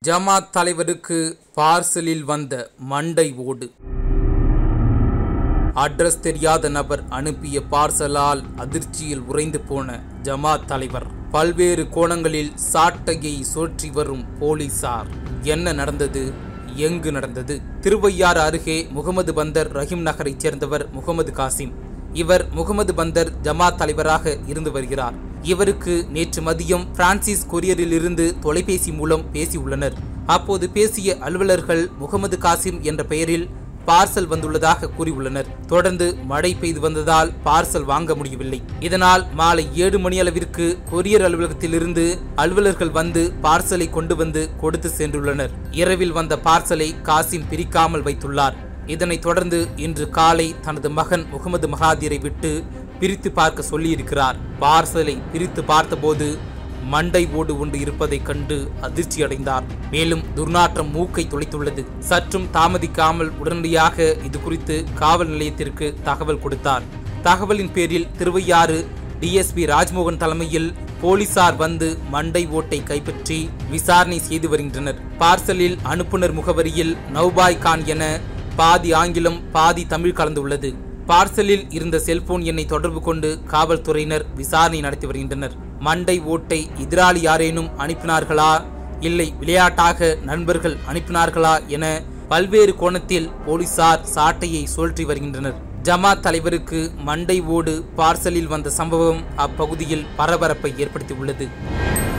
ஜமாத் தலைவருக்கு பார்சலில் வந்த மண்டை ஓடு அட்ரஸ் தெரியாத நபர் அனுப்பிய பார்சலால் அதிர்ச்சியில் உறைந்து போன ஜமாத் தலைவர் பல்வேறு கோணங்களில் சாட்டையை சுழற்றி வரும் போலீசார் என்ன நடந்தது எங்கு நடந்தது திருவையாறு அருகே முகமது பந்தர் ரஹீம் நகரைச் சேர்ந்தவர் முகமது காசிம் இவர் முகமது பந்தர் ஜமாத் தலைவராக இருந்து வருகிறார் இவருக்கு நேற்று மதியம் பிரான்சிஸ் கொரியரில் இருந்து தொலைபேசி மூலம் பேசியுள்ளனர் அப்போது பேசிய அலுவலர்கள் முகமது காசிம் என்ற பெயரில் பார்சல் வந்துள்ளதாக கூறியுள்ளனர் தொடர்ந்து மழை பெய்து வந்ததால் பார்சல் வாங்க முடியவில்லை இதனால் மாலை ஏழு மணி அளவிற்கு கொரியர் அலுவலகத்திலிருந்து அலுவலர்கள் வந்து பார்சலை கொண்டு வந்து கொடுத்து சென்றுள்ளனர் இரவில் வந்த பார்சலை காசிம் பிரிக்காமல் வைத்துள்ளார் இதனைத் தொடர்ந்து இன்று காலை தனது மகன் முகமது மகாதீரை விட்டு பிரித்து பார்க்க சொல்லியிருக்கிறார் பார்சலை பிரித்து பார்த்தபோது மண்டை ஓடு ஒன்று இருப்பதைக் கண்டு அதிர்ச்சி அடைந்தார் மேலும் துர்நாற்றம் மூக்கை துளைத்துள்ளது சற்றும் தாமதிக்காமல் உடனடியாக இது குறித்து காவல் நிலையத்திற்கு தகவல் கொடுத்தார் தகவலின் பேரில் திருவையாறு டிஎஸ்பி ராஜ்மோகன் தலைமையில் போலீசார் வந்து மண்டை ஓட்டை கைப்பற்றி விசாரணை செய்து வருகின்றனர் பார்சலில் அனுப்புனர் முகவரியில் நவ்பாய் கான் என பாதி ஆங்கிலம் பாதி தமிழ் கலந்துள்ளது பார்சலில் இருந்த செல்போன் எண்ணை தொடர்பு கொண்டு காவல்துறையினர் விசாரணை நடத்தி வருகின்றனர் மண்டை ஓட்டை எதிராளி யாரேனும் அனுப்பினார்களா இல்லை விளையாட்டாக நண்பர்கள் அனுப்பினார்களா என பல்வேறு கோணத்தில் போலீசார் சாட்டையை சுழற்றி வருகின்றனர் ஜமாத் தலைவருக்கு மண்டை ஓடு பார்சலில் வந்த சம்பவம் அப்பகுதியில் பரபரப்பை ஏற்படுத்தியுள்ளது